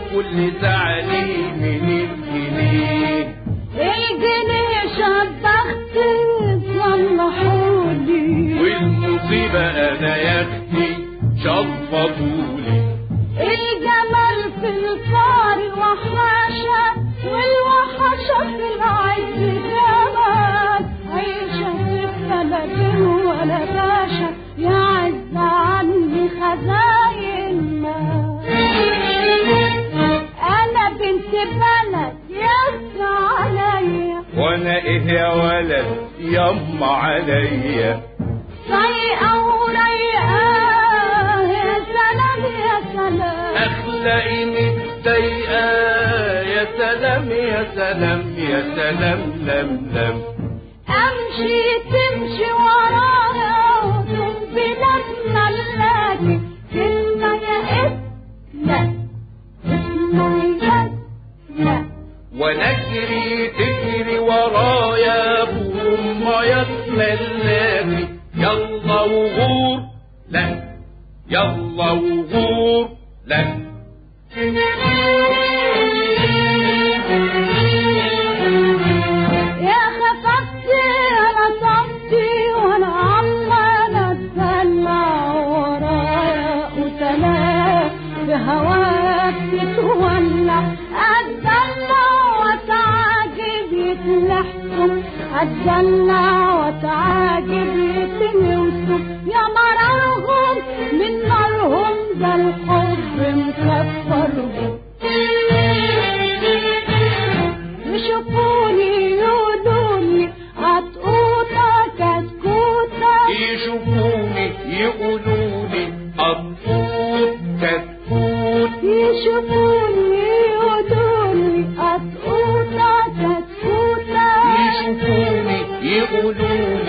كل زعلي من الجنيه الجنيه شبخت صلحولي والمصيبة أنا يا أختي شفطولي الجمل في الفار وحاشة والوحشة في العز جمال عيشة في بلد ولا باشا يعز عني خزاين مال أنا بنت بلد يس عليا وأنا إيه يا ولد يما عليا سيئة ورايقة يا سلام يا سلام أخلاقي متضايقة يا سلام يا سلام يا سلام لم لم امشي تمشي ورايا ودوم بلاد ملاكي كلمة يا إس لا اسمع يا لا وانا اجري تجري ورايا بوم يا تملافي يلا وغور لا يلا وغور لا يا خفتي انا صفتي وانا عمالة اتدلع ورايا وتلاقي بهواك تتولع اتدلع وتعاجب يتلحكم اتدلع وتعاجب يتنوسم يا مرارهم من نارهم ده الحب مكفرهم يشوفوني يقولولي هتقوطة كتكوتة يشوفوني يقولوا لي قطوط كتكوت يشوفوني يقولولي هتقوطة كتكوتة يشوفوني يقولوا